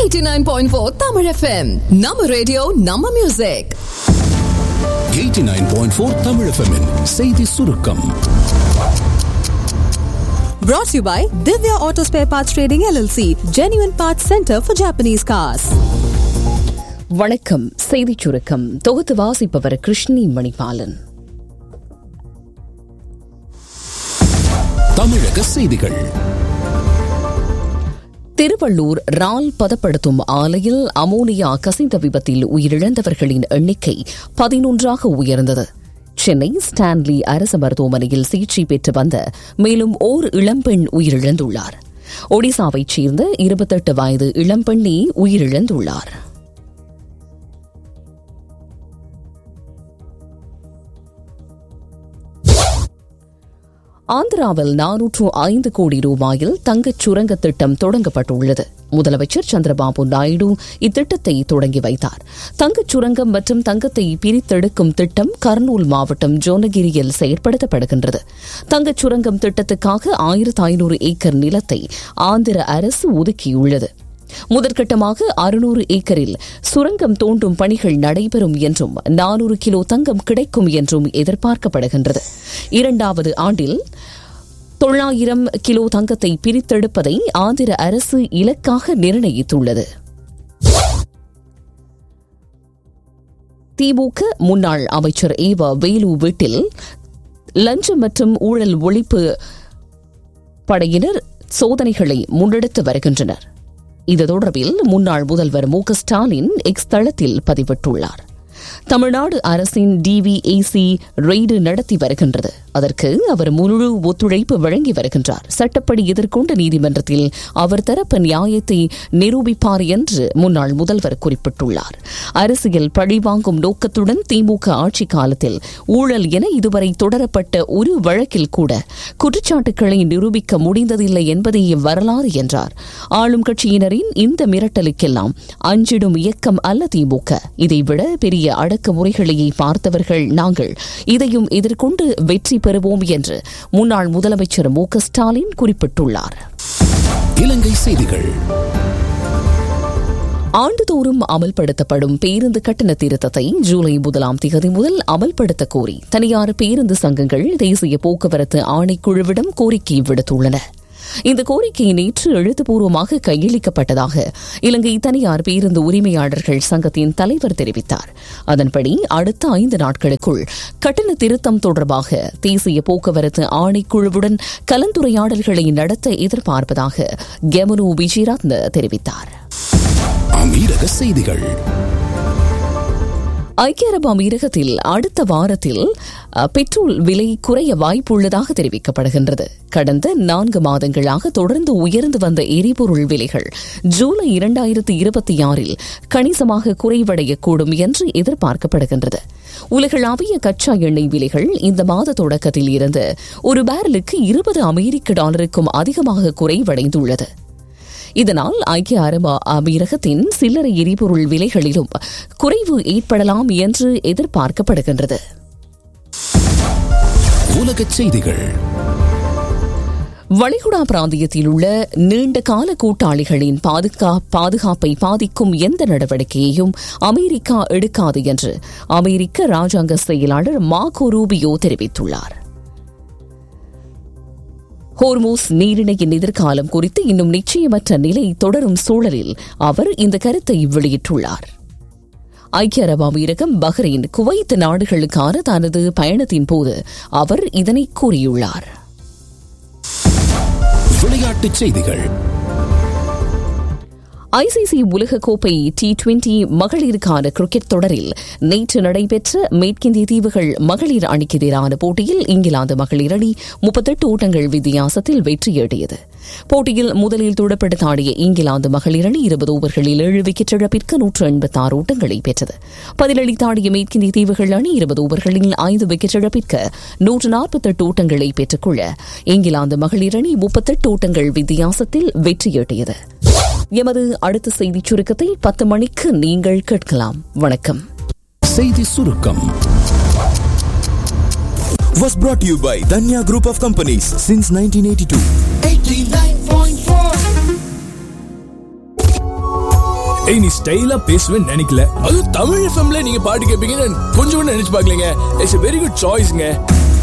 89.4 Tamil FM நம்ம radio நம்ம music 89.4 Tamil FM -இன் செய்தி சுருக்கம் Brought to you by Divya Auto Spare Parts Trading LLC, Genuine Parts Center for Japanese Cars. வணக்கம் செய்திச் சுருக்கம் தொகுத்து வாசிப்பவர் கிருஷ்ணி மணிபாலன் தமிழக செய்திகள் திருவள்ளூர் ரால் பதப்படுத்தும் ஆலையில் அமோனியா கசிந்த விபத்தில் உயிரிழந்தவர்களின் எண்ணிக்கை பதினொன்றாக உயர்ந்தது சென்னை ஸ்டான்லி அரசு மருத்துவமனையில் சிகிச்சை பெற்று வந்த மேலும் ஓர் இளம்பெண் உயிரிழந்துள்ளார் ஒடிசாவைச் சேர்ந்த இருபத்தெட்டு வயது இளம்பெண்ணே உயிரிழந்துள்ளார் ஆந்திராவில் நானூற்று ஐந்து கோடி ரூபாயில் தங்கச் சுரங்க திட்டம் தொடங்கப்பட்டுள்ளது முதலமைச்சர் சந்திரபாபு நாயுடு இத்திட்டத்தை தொடங்கி வைத்தார் தங்கச் சுரங்கம் மற்றும் தங்கத்தை பிரித்தெடுக்கும் திட்டம் கர்னூல் மாவட்டம் ஜோனகிரியில் செயற்படுத்தப்படுகின்றது தங்கச் சுரங்கம் திட்டத்துக்காக ஆயிரத்து ஐநூறு ஏக்கர் நிலத்தை ஆந்திர அரசு ஒதுக்கியுள்ளது முதற்கட்டமாக அறுநூறு ஏக்கரில் சுரங்கம் தோண்டும் பணிகள் நடைபெறும் என்றும் நானூறு கிலோ தங்கம் கிடைக்கும் என்றும் எதிர்பார்க்கப்படுகின்றது இரண்டாவது ஆண்டில் தொள்ளாயிரம் கிலோ தங்கத்தை பிரித்தெடுப்பதை ஆந்திர அரசு இலக்காக நிர்ணயித்துள்ளது திமுக முன்னாள் அமைச்சர் ஏவ வேலு வீட்டில் லஞ்சம் மற்றும் ஊழல் ஒழிப்பு படையினர் சோதனைகளை முன்னெடுத்து வருகின்றனர் இது தொடர்பில் முன்னாள் முதல்வர் மு க ஸ்டாலின் எக்ஸ் தளத்தில் பதிவிட்டுள்ளார் தமிழ்நாடு அரசின் டிவிஏசி ரெய்டு நடத்தி வருகின்றது அதற்கு அவர் முழு ஒத்துழைப்பு வழங்கி வருகின்றார் சட்டப்படி எதிர்கொண்ட நீதிமன்றத்தில் அவர் தரப்பு நியாயத்தை நிரூபிப்பார் என்று முன்னாள் முதல்வர் குறிப்பிட்டுள்ளார் அரசியல் பழிவாங்கும் நோக்கத்துடன் திமுக ஆட்சி காலத்தில் ஊழல் என இதுவரை தொடரப்பட்ட ஒரு வழக்கில் கூட குற்றச்சாட்டுகளை நிரூபிக்க முடிந்ததில்லை என்பதே வரலாறு என்றார் ஆளும் கட்சியினரின் இந்த மிரட்டலுக்கெல்லாம் அஞ்சிடும் இயக்கம் அல்ல திமுக இதைவிட பெரிய அடக்குமுறைகளையே பார்த்தவர்கள் நாங்கள் இதையும் எதிர்கொண்டு வெற்றி பெறுவோம் என்று முன்னாள் முதலமைச்சர் மு க ஸ்டாலின் குறிப்பிட்டுள்ளார் இலங்கை செய்திகள் ஆண்டுதோறும் அமல்படுத்தப்படும் பேருந்து கட்டண திருத்தத்தை ஜூலை முதலாம் தேதி முதல் அமல்படுத்த கோரி தனியார் பேருந்து சங்கங்கள் தேசிய போக்குவரத்து ஆணைக்குழுவிடம் கோரிக்கை விடுத்துள்ளன இந்த கோரிக்கை நேற்று எழுத்துப்பூர்வமாக கையளிக்கப்பட்டதாக இலங்கை தனியார் பேருந்து உரிமையாளர்கள் சங்கத்தின் தலைவர் தெரிவித்தார் அதன்படி அடுத்த ஐந்து நாட்களுக்குள் கட்டண திருத்தம் தொடர்பாக தேசிய போக்குவரத்து ஆணைக்குழுவுடன் கலந்துரையாடல்களை நடத்த எதிர்பார்ப்பதாக கெமனு விஜயரத்ன தெரிவித்தார் அமீரக செய்திகள் ஐக்கிய அரபு அமீரகத்தில் அடுத்த வாரத்தில் அ, பெட்ரோல் விலை குறைய வாய்ப்புள்ளதாக தெரிவிக்கப்படுகின்றது கடந்த நான்கு மாதங்களாக தொடர்ந்து உயர்ந்து வந்த எரிபொருள் விலைகள் ஜூலை இரண்டாயிரத்தி இருபத்தி ஆறில் கணிசமாக குறைவடையக்கூடும் என்று எதிர்பார்க்கப்படுகின்றது உலகளாவிய கச்சா எண்ணெய் விலைகள் இந்த மாத தொடக்கத்தில் இருந்து ஒரு பேரலுக்கு இருபது அமெரிக்க டாலருக்கும் அதிகமாக குறைவடைந்துள்ளது இதனால் ஐக்கிய அரபு அமீரகத்தின் சில்லறை எரிபொருள் விலைகளிலும் குறைவு ஏற்படலாம் என்று எதிர்பார்க்கப்படுகின்றது உலகச் செய்திகள் வளைகுடா பிராந்தியத்தில் உள்ள நீண்ட கால கூட்டாளிகளின் பாதுகா பாதுகாப்பை பாதிக்கும் எந்த நடவடிக்கையையும் அமெரிக்கா எடுக்காது என்று அமெரிக்க ராஜாங்க செயலாளர் மார்கோ ரூபியோ தெரிவித்துள்ளார் ஹோர்மோஸ் நீரிணையின் எதிர்காலம் குறித்து இன்னும் நிச்சயமற்ற நிலை தொடரும் சூழலில் அவர் இந்த கருத்தை வெளியிட்டுள்ளார் ஐக்கிய அரபு அமீரகம் பஹ்ரைன் குவைத் நாடுகளுக்கான தனது பயணத்தின் போது அவர் இதனை கூறியுள்ளார் விளையாட்டுச் செய்திகள் ஐசிசி உலகக்கோப்பை டி டுவெண்டி மகளிருக்கான கிரிக்கெட் தொடரில் நேற்று நடைபெற்ற மேற்கிந்திய தீவுகள் மகளிர் அணிக்கு எதிரான போட்டியில் இங்கிலாந்து மகளிர் அணி முப்பத்தெட்டு ஓட்டங்கள் வித்தியாசத்தில் வெற்றியீட்டியது போட்டியில் முதலில் துடுப்படுத்த ஆடிய இங்கிலாந்து மகளிர் அணி இருபது ஓவர்களில் ஏழு விக்கெட் இழப்பிற்கு நூற்று எண்பத்தாறு ஓட்டங்களை பெற்றது பதிலளித்த ஆடிய மேற்கிந்திய தீவுகள் அணி இருபது ஓவர்களில் ஐந்து விக்கெட் இழப்பிற்கு நூற்று நாற்பத்தெட்டு ஓட்டங்களை பெற்றுக்கொள்ள இங்கிலாந்து மகளிர் அணி முப்பத்தெட்டு ஓட்டங்கள் வித்தியாசத்தில் வெற்றியீட்டியது எமது அடுத்த செய்திச் சுருக்கத்தை பத்து மணிக்கு நீங்கள் கேட்கலாம் வணக்கம் செய்தி சுருக்கம் was brought to you by Danya Group of Companies since 1982. ஏய் நீ ஸ்டைலா பேசுவேன்னு நினைக்கல அதுவும் தமிழ் எஃப்எம்ல நீங்க பாட்டு கேட்பீங்கன்னு கொஞ்சம் கூட நினைச்சு பார்க்கலங்க இட்ஸ் வெரி குட் சாய்ஸ்ங்க